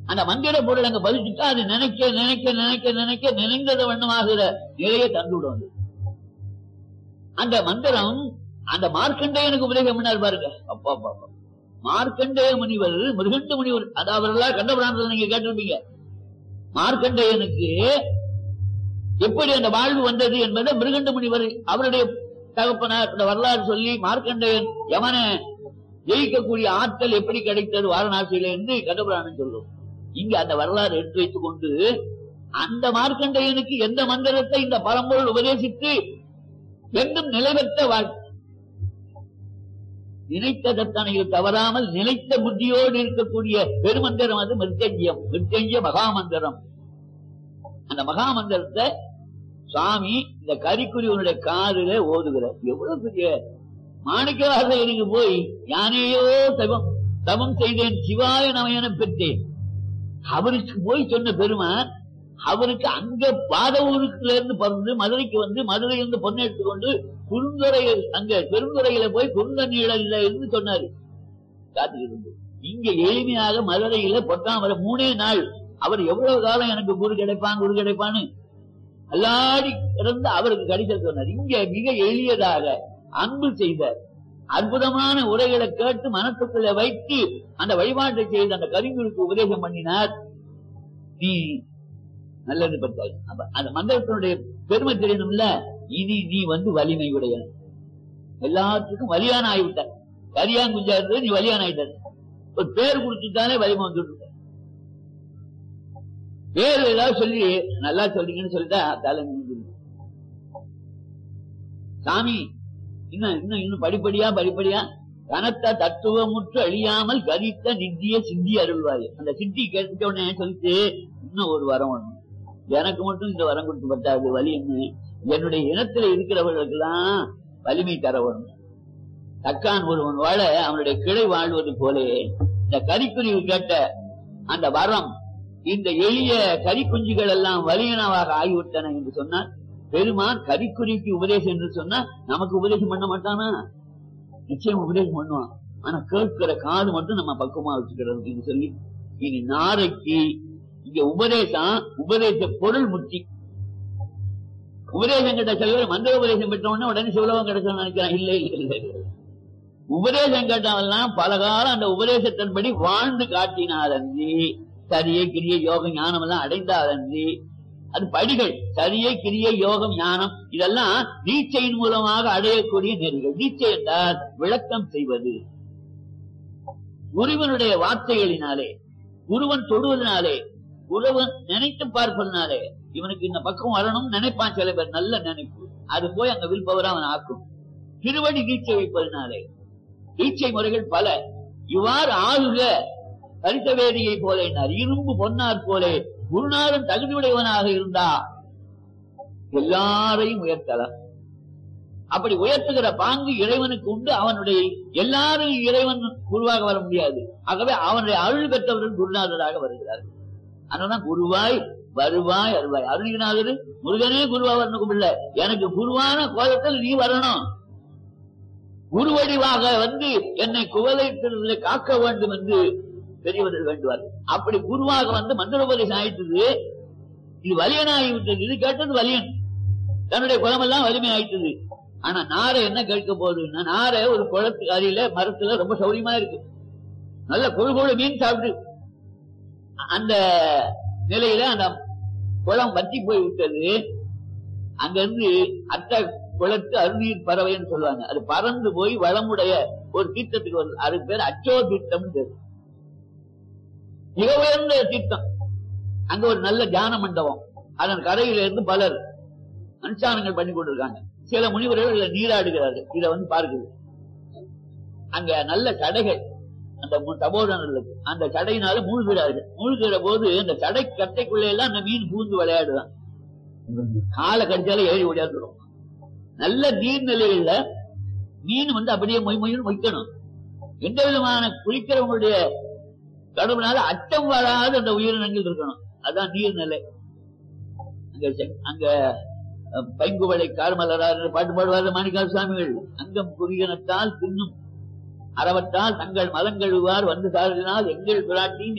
அந்த மந்திர பொருள் அங்க பதிச்சுட்டா அது நினைக்க நினைக்க நினைக்க நினைக்க நினைந்தத வண்ணமாகிற நிலையை தந்துவிடும் அது. அந்த மந்திரம் அந்த மார்க்கண்டேயனுக்கு உபதேசம் பண்ணார் பாருங்க அப்பா அப்பா அப்பா. மார்க்கண்டேய முனிவர் மிருகண்ட முனிவர் அது அவரெல்லாம் கண்டபுராணத்தில் நீங்க கேட்டிருப்பீங்க மார்க்கண்டேயனுக்கு எப்படி அந்த வாழ்வு வந்தது என்பதை மிருகண்ட முனிவர் அவருடைய தகப்பனார் இந்த வரலாறு சொல்லி மார்க்கண்டேயன் யமனை ஜெயிக்கக்கூடிய ஆற்றல் எப்படி கிடைத்தது வாரணாசியில என்று கண்டபுராணம் சொல்லும் இங்க அந்த வரலாறு எடுத்து வைத்துக் கொண்டு அந்த மார்க்கண்டேயனுக்கு எந்த மந்திரத்தை இந்த பரம்பொருள் உபதேசித்து என்றும் நிலைபெற்ற வாழ்க்கை நினைத்த தத்தனையில் தவறாமல் நிலைத்த புத்தியோடு இருக்கக்கூடிய பெருமந்திரம் அது மிருத்தஞ்சியம் மிருத்தஞ்சிய மகாமந்திரம் அந்த மகாமந்திரத்தை சுவாமி இந்த கரிக்குரியவனுடைய காதுல ஓதுகிறார் எவ்வளவு பெரிய மாணிக்கவாசகருக்கு போய் யானையோ தவம் தவம் செய்தேன் சிவாய நமையன பெற்றேன் அவருக்கு போய் சொன்ன பெருமான் அவருக்கு அங்க பாதவூருக்குல இருந்து பிறந்து மதுரைக்கு வந்து மதுரையிலிருந்து பொண்ணு எடுத்துக்கொண்டு குறுந்துறை அங்க பெருந்துறையில போய் குறுந்தண்ணீழல்ல இருந்து சொன்னாரு காத்துக்கிட்டு இங்க எளிமையாக மதுரையில பொட்டாமரை மூணே நாள் அவர் எவ்வளவு காலம் எனக்கு குரு கிடைப்பான் குரு கிடைப்பான்னு அல்லாடி இருந்து அவருக்கு கிடைக்க சொன்னார் இங்க மிக எளியதாக அன்பு செய்த அற்புதமான உரைகளை கேட்டு மனசுக்குள்ள வைத்து அந்த வழிபாட்டை செய்து அந்த கரிங்குருக்கு உபதேசம் பண்ணினார் நீ நல்லது பட்டாய் அப்ப அந்த மந்திரத்தினுடைய பெருமை தெரியணும்ல இனி நீ வந்து வலிமை உடைய எல்லாத்துக்கும் வலியான ஆகிவிட்ட கரியாங்குஞ்சா இருந்தது நீ வலியான ஆயிட்ட ஒரு பேர் கொடுத்துட்டாலே வலிமை வந்துட்டு பேர் ஏதாவது சொல்லி நல்லா சொல்றீங்கன்னு சொல்லிட்டா தலை நிமிர்ந்துரும். சாமி இன்னும் இன்னும் இன்னும் படிப்படியா படிப்படியா கனத்த தத்துவமுற்று அழியாமல் கரித்த நித்திய சிந்தி அருள்வாய் அந்த சித்தி கேட்ட உடனே சொல்லிட்டு இன்னும் ஒரு வரம் ஒண்ணு எனக்கு மட்டும் இந்த வரம் கொடுத்து பட்டாது வலி என்ன என்னுடைய இனத்துல இருக்கிறவர்களுக்கெல்லாம் வலிமை தர வேணும் தக்கான் ஒருவன் வாழ அவனுடைய கிளை வாழ்வது போலே இந்த கரிக்குருவி கேட்ட அந்த வரம் இந்த எளிய கரிக்குஞ்சுகள் எல்லாம் வலியனவாக ஆகிவிட்டன என்று சொன்னால் பெருமான் கரிக்குருவிக்கு உபதேசம் என்று சொன்னா நமக்கு உபதேசம் பண்ண மாட்டானா நிச்சயம் உபதேசம் பண்ணுவான் ஆனா கேட்கிற காது மட்டும் நம்ம பக்குவமா வச்சுக்கிறது என்று சொல்லி இனி நாளைக்கு இங்க உபதேசம் உபதேச பொருள் முத்தி உபதேசம் கேட்ட சிலர் மந்திர உபதேசம் பெற்ற உடனே உடனே சிவலோகம் கிடைச்சோம்னு நினைக்கிறான் இல்லை இல்லை இல்லை இல்லை. உபதேசம் கேட்டவெல்லாம் பல காலம் அந்த உபதேசத்தின்படி வாழ்ந்து காட்டினாரன்றி சரியை கிரிய யோகம் ஞானம் எல்லாம் அடைந்தாரன்றி அது படிகள் சரியை கிரிய யோகம் ஞானம் இதெல்லாம் தீட்சையின் மூலமாக அடையக்கூடிய நெறிகள் தீட்சை என்றால் விளக்கம் செய்வது குருவனுடைய வார்த்தைகளினாலே குருவன் தொடுவதனாலே குருவன் நினைத்து பார்ப்பதனாலே இவனுக்கு இந்த பக்கம் வரணும் நினைப்பான் சில பேர் நல்ல நினைப்பு அது போய் அங்க வில்பவரா அவன் ஆக்கும் திருவடி தீட்சை வைப்பதனாலே தீட்சை முறைகள் பல இவ்வாறு ஆகுக கரித்த வேதியை போல என்னார் இரும்பு பொன்னார் போலே குருநாதன் தகுதியுடையவனாக இருந்தா எல்லாரையும் உயர்த்தலாம் அப்படி உயர்த்துகிற பாங்கு இறைவனுக்கு உண்டு அவனுடைய எல்லாரும் இறைவன் குருவாக வர முடியாது ஆகவே அவனுடைய அருள் பெற்றவர்கள் குருநாதராக வருகிறார்கள் அதனாலதான் குருவாய் வருவாய் அருவாய் அருள்நாதர் முருகனே குருவா வரணும் இல்ல எனக்கு குருவான கோலத்தில் நீ வரணும் குருவடிவாக வந்து என்னை குவலைத்திலே காக்க வேண்டும் என்று பெரியவர்கள் வேண்டுவார் அப்படி குருவாக வந்து மந்திரோபதேசம் ஆயிட்டது இது வலியனாகி விட்டது இது கேட்டது வலியன் தன்னுடைய குலமெல்லாம் வலிமை ஆயிட்டது ஆனா நாரை என்ன கேட்க போகுதுன்னா நாரை ஒரு குளத்து அருகில மரத்துல ரொம்ப சௌரியமா இருக்கு நல்ல கொழு கொழு மீன் சாப்பிட்டு அந்த நிலையில அந்த குளம் வற்றி போய் விட்டது அங்க இருந்து அட்ட குளத்து அருநீர் பறவைன்னு சொல்லுவாங்க அது பறந்து போய் வளமுடைய ஒரு தீர்த்தத்துக்கு வருது அதுக்கு பேர் அச்சோ தீர்த்தம் பேரு மிக உயர்ந்த தீர்த்தம் அங்க ஒரு நல்ல தியான மண்டபம் அதன் கரையில இருந்து பலர் அனுஷ்டானங்கள் பண்ணி கொண்டிருக்காங்க சில முனிவர்கள் இதுல நீராடுகிறார்கள் இத வந்து பார்க்குது அங்க நல்ல சடைகள் அந்த மு- தபோதனர்களுக்கு அந்த சடையினால மூழ்கிறார்கள் மூழ்கிற போது அந்த சடை கட்டைக்குள்ள எல்லாம் அந்த மீன் பூந்து விளையாடுதான் காலை கடிச்சாலே ஏறி ஓடியாந்துடும் நல்ல நீர்நிலைகள்ல மீன் வந்து அப்படியே மொய் மொய்னு மொய்க்கணும் எந்த விதமான குளிக்கிறவங்களுடைய கடவுளால அச்சம் வராத அந்த உயிரினங்கள் இருக்கணும் அதான் நீர்நிலை அங்க செ- அங்க அஹ், பைங்குவளை கார்மலரார் பாட்டு பாடுவார் மாணிக்கால் சுவாமிகள் அங்கம் குரியனத்தால் பின்னும் அறவற்றால் தங்கள் மலங்கழுவார் வந்து சாரினால் எங்கள் பிராட்டி